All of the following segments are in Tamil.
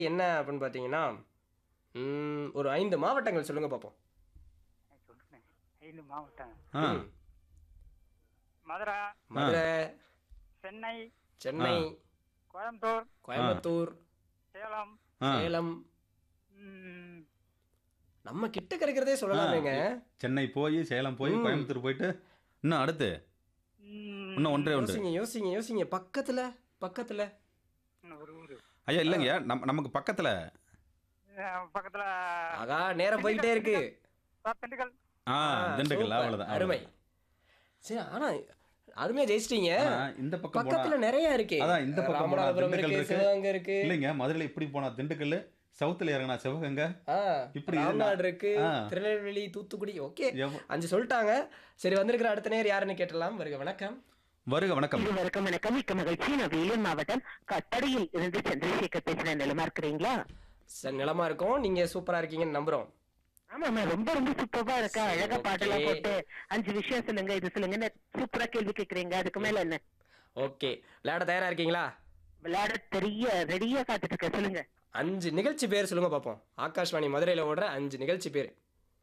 என்ன அப்படின்னு பார்த்தீங்கன்னா ம், ஒரு ஐந்து மாவட்டங்கள் சொல்லுங்க பார்ப்போம் சொல்றேன் ஐந்து மாவட்டம் ஆ ம். மதுரை மதுரை சென்னை சென்னை கோயம்புத்தூர் கோயம்புத்தூர் சேலம் ஆ சேலம் ம், நம்ம கிட்ட கிடைக்கிறதே சொல்லலாமேங்க சென்னை போய் சேலம் போய் ம். கோயம்புத்தூர் போயிட்டு இன்னும் அடுத்து ம், இன்னும் ஒன்றே ஒன்று யோசிங்க யோசிங்க யோசிங்க பக்கத்துல பக்கத்துல இன்னும் ஒரு ஊரு ஐயா இல்லைங்க நம் நமக்கு பக்கத்துல அஹ், பக்கத்துல ஆகா நேரம் போயிட்டே இருக்கு அஹ், திண்டுக்கல் ஆ ஆ, திண்டுக்கல் சூப்பர். அவ்வளோதான் அருமை சரி ஆனா அருமையா ஜெயிச்சிட்டீங்க ஆனா, இந்த பக்கம் பக்கத்துல போனா நிறைய இருக்கு அதான் இந்த பக்கம் போனா ராமநாதபுரம் திண்டுக்கல் இருக்கு இருக்கு. சிவகங்கை இருக்கு இல்லைங்க மதுரையில இப்படி போனா திண்டுக்கல் சவுத்துல இறங்கினா சிவகங்கை ஆ, இப்படி இது ராம்நாடு நான்- இருக்கு ஆ. திருநெல்வேலி தூத்துக்குடி ஓகே எவ்வ- அஞ்சு சொல்லிட்டாங்க சரி வந்திருக்கிற அடுத்த நேர் யாருன்னு கேட்டலாம் வருக வணக்கம் வருக வணக்கம் இருவருக்கும் வணக்கம் மிக்க மகிழ்ச்சி நான் வேலூர் மாவட்டம் கட்டடையில் இருந்து சந்திரசேகர் பேசுறேன் நிலமா இருக்கிறீங்களா சார் நிலமா இருக்கோம் நீங்க சூப்பரா இருக்கீங்கன்னு நம்புறோம் ஆமாமா ரொம்ப ரொம்ப சூப்பரா இருக்கா சரி, அழகா பாட்டெல்லாம் okay. போட்டு அஞ்சு விஷயம் சொல்லுங்க இது சொல்லுங்க சூப்பரா கேள்வி கேக்குறீங்க அதுக்கு மேல என்ன ஓகே விளையாட தயாரா இருக்கீங்களா விளையாட தெரிய ரெடியா காத்துட்டு இருக்க சொல்லுங்க அஞ்சு நிகழ்ச்சி பேர் சொல்லுங்க பார்ப்போம் ஆகாஷ்வாணி மதுரையில ஓடுற அஞ்சு நிகழ்ச்சி பேர்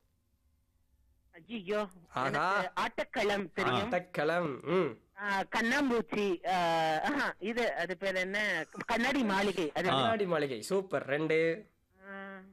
ஐயோ ஆஹா. ஆட்டக்களம் தெரியும் ஆட்டக்களம் ம் ஆ, கண்ணாம்பூச்சி ஆ, ஆஹா, இது அது பேர் என்ன கண்ணாடி மாளிகை அது கண்ணாடி மாளிகை சூப்பர் ரெண்டு ஆ,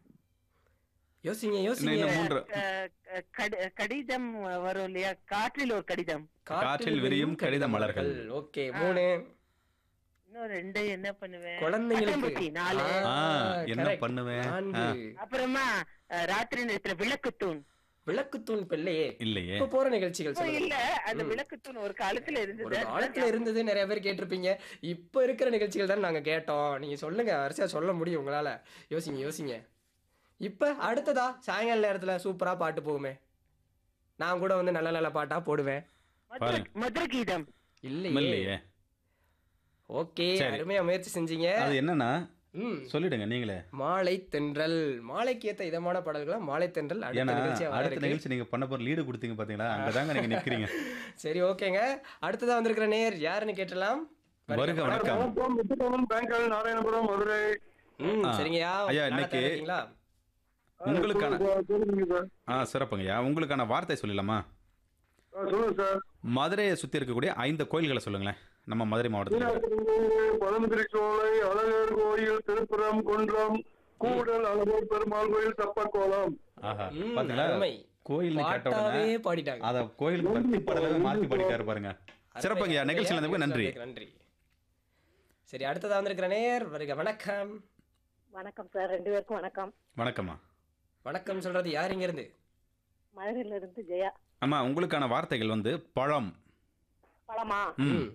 யோசிங்க இன்னும் யோசிங்க இன்னும் மூன்று க- க- கடி- கடிதம் வரும் இல்லையா காற்றில் ஒரு கடிதம் காற்றில் விரியும் கடித மலர்கள். ஓகே மூணு இன்னும் ரெண்டு என்ன பண்ணுவேன் குழந்தைங்களுக்கு பட்டாம்பூச்சி, நாலு ஆ, என்ன correct. பண்ணுவேன்? நான்கு அப்புறமா அஹ், ராத்திரி நேரத்துல விளக்குத்தூண் விளக்குத்தூண் பிள்ளையே இல்லையே இப்ப போற நிகழ்ச்சிகள் இப்போ சொல்லுங்க இல்ல அந்த விளக்குத்தூண் ஒரு காலத்துல ஒரு இருந்தது காலத்துல இருந்தது நிறைய பேர் கேட்டிருப்பீங்க இப்ப இருக்கிற நிகழ்ச்சிகள் தான் நாங்க கேட்டோம் நீங்க சொல்லுங்க வரிசையா சொல்ல முடியும் உங்களால யோசிங்க யோசிங்க இப்ப அடுத்ததா சாயங்கால நேரத்துல சூப்பரா பாட்டு போகுமே நான் கூட வந்து நல்ல நல்ல பாட்டா போடுவேன் மதுர பாருங்க. மதுர கீதம் இல்லையே இல்லையே ஓகே சரி. அருமையா முயற்சி செஞ்சீங்க அது என்னன்னா ம் சொல்லிடுங்க நீங்களே மாலை தென்றல் மாலைக்கு ஏத்த இதமான பாடல்களா மாலை தென்றல் அடுத்த ஏன்னா நிகழ்ச்சியா வர அடுத்த இருக்கு. நிகழ்ச்சி நீங்க பண்ண போற லீடு கொடுத்தீங்க பாத்தீங்களா அங்கதாங்க நீங்க நிக்கிறீங்க சரி ஓகேங்க அடுத்ததா வந்திருக்கிற நேர் யாருன்னு கேட்டலாம் வருக வணக்கம் வணக்கம் முத்துக்கமன் பேங்கல் நாராயணபுரம் மதுரை ம் ஆ. சரிங்கய்யா ஐயா, நாளை இன்னைக்கு- தயாரா இருக்கீங்களா? உங்களுக்கான சொல்லுங்க சார் ஆ சிறப்புங்கய்யா உங்களுக்கான வார்த்தை சொல்லலாமா ஆ, சொல்லுங்க சார் மதுரையை சுத்தி இருக்கக்கூடிய ஐந்து கோயில்களை சொல்லுங்களேன் நம்ம மதுரை மாவட்டத்தில் மீனாட்சி பழமுதிரிச்சோலை அழகர் கோயில் திருப்புரம் குன்றம் கூடல் அழகர் பெருமாள் கோயில் தப்பக்கோலம் ஆஹா ம், பாத்தீங்களா அருமை. கோயில் கேட்ட உடனே பாட்டாவே பாடிட்டாங்க அத கோயிலுக்கு பத்தி பாடலாவே மாத்தி பாடிக்காரு பாருங்க சிறப்புங்கய்யா அருமை, நிகழ்ச்சியில் அருமையா இருந்ததுக்கு நன்றி பேசுனதுக்கு நன்றி சரி அடுத்ததா வந்திருக்கிற நேர் வருக வணக்கம் வணக்கம் சார் ரெண்டு பேருக்கும் வணக்கம் வணக்கம்மா வணக்கம் சொல்றது யார் இங்க இருந்து மதுரையில இருந்து ஜெயா அம்மா உங்களுக்கான வார்த்தைகள் வந்து பழம் பழமா ம் ம்,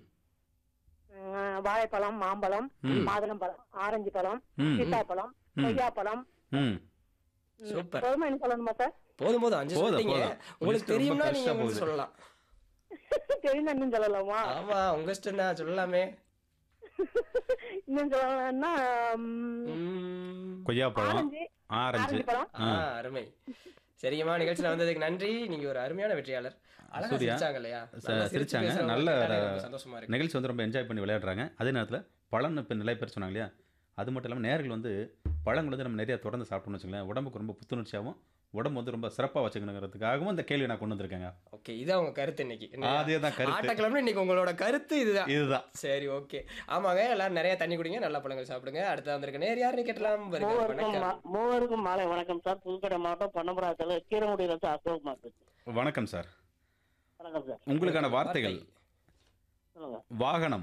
வாழைப்பழம் மாம்பழம் ம். மாதுளம்பழம் ஆரஞ்சு பழம் ம். சீத்தாப்பழம் ம். கொய்யாப்பழம் ம் ம், சூப்பர். போதுமா என்ன சொல்லணுமா சார் போதும் போதும் அஞ்சு போதும், சொல்லிட்டீங்க போதும். உங்களுக்கு List ரொம்ப தெரியும்னா தெரியும்னா நீங்க பெருசா வந்து போகுது. சொல்லலாம் தெரியும் இன்னும் சொல்லலாமா ஆமா உங்க இஷ்டம் தான் சொல்லலாமே இன்னும் சொல்லலாம்னா ம், ம். கொய்யாப்பழம் ஆரஞ்சு ஆரஞ்சு ஆரஞ்சு பழம் ஆ, அருமை சரிங்கம்மா நிகழ்ச்சியில வந்ததுக்கு நன்றி நீங்க ஒரு அருமையான வெற்றியாளர் அழகா சூர்யா. சிரிச்சாங்க இல்லையா ச- நல்லா சிரிச்சு சிரிச்சாங்க பேசுறவங்க நல்ல கேட்டாலே ரொம்ப சந்தோஷமா இருக்கு நிகழ்ச்சி வந்து ரொம்ப என்ஜாய் பண்ணி விளையாடுறாங்க அதே நேரத்தில் பழம்னு இப்போ நிறைய பேர் சொன்னாங்க இல்லையா அது மட்டும் இல்லாமல் நேர்கள் வந்து பழங்கள் வந்து நம்ம நிறைய தொடர்ந்து சாப்பிட்டோம்னு வச்சுங்களேன் உடம்புக்கு ரொம்ப புத்துணர்ச்சியாகவும் உடம்பு வந்து ரொம்ப சிறப்பாக வச்சுக்கணுங்கிறதுக்காகவும் இந்த கேள்வி நான் கொண்டு வந்திருக்கேங்க ஓகே இதான் உங்க கருத்து இன்னைக்கு என்ன? அதே தான் கருத்து ஆட்டக்கிழமை இன்னைக்கு உங்களோட கருத்து இதுதான் இதுதான் சரி ஓகே ஆமாங்க எல்லாரும் நிறைய தண்ணி குடிங்க நல்ல பழங்கள் சாப்பிடுங்க அடுத்து வந்திருக்க நேர் யாருன்னு கேட்டலாம் வருக. மூவருக்கும் வணக்கம் மா- மூவருக்கும் மாலை வணக்கம் சார் புதுக்கடை மாவட்டம் பொன்னமராத்தில் கீரமுடியில இருந்து அசோக் மார்க்கெட் வணக்கம் சார் வணக்கம் சார் உங்களுக்கான வார்த்தைகள் சொல்லுங்க வாகனம்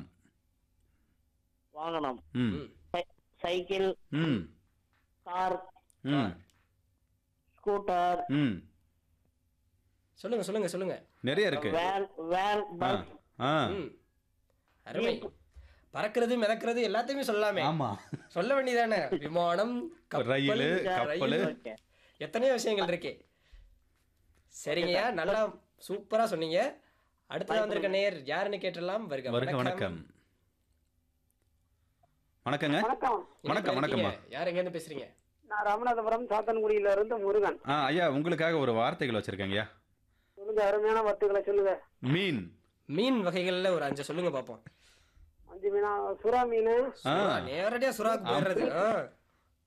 வாகனம் ம் ம். சை- சைக்கிள் ம் கார் ம் ஸ்கூட்டர் ம் சொல்லுங்க சொல்லுங்க சொல்லுங்க நிறைய இருக்கு வேன் வேன் ஆ பஸ் ஆ ம் அருமை பறக்கிறது மிதக்கிறது எல்லாத்தையுமே சொல்லலாமே ஆமா சொல்ல வேண்டியதானே விமானம் கப்பல் ரயிலு, கப்பலு. ரயில். எத்தனையோ விஷயங்கள் இருக்கே சரிங்கய்யா நல்லா சூப்பரா சொன்னீங்க அடுத்ததா வந்திருக்க நேர் யாருன்னு கேட்டலாம் வருக வருக வணக்கம் வணக்கங்க வணக்கம் வணக்கம் வணக்கம்மா யார் எங்க இருந்து பேசுறீங்க நான் ராமநாதபுரம் சாத்தன்குடியில இருந்து முருகன் ஆ ஐயா உங்களுக்காக ஒரு வார்த்தைகள் வச்சிருக்கேங்க சொல்லுங்க அருமையான வார்த்தைகளை சொல்லுங்க மீன் மீன் வகைகள்ல ஒரு அஞ்சு சொல்லுங்க பாப்போம் அஞ்சு மீனா சுறா மீன் ஆ சுறா, நேரடியா சுறாக்கு போயிடுறது ஆ.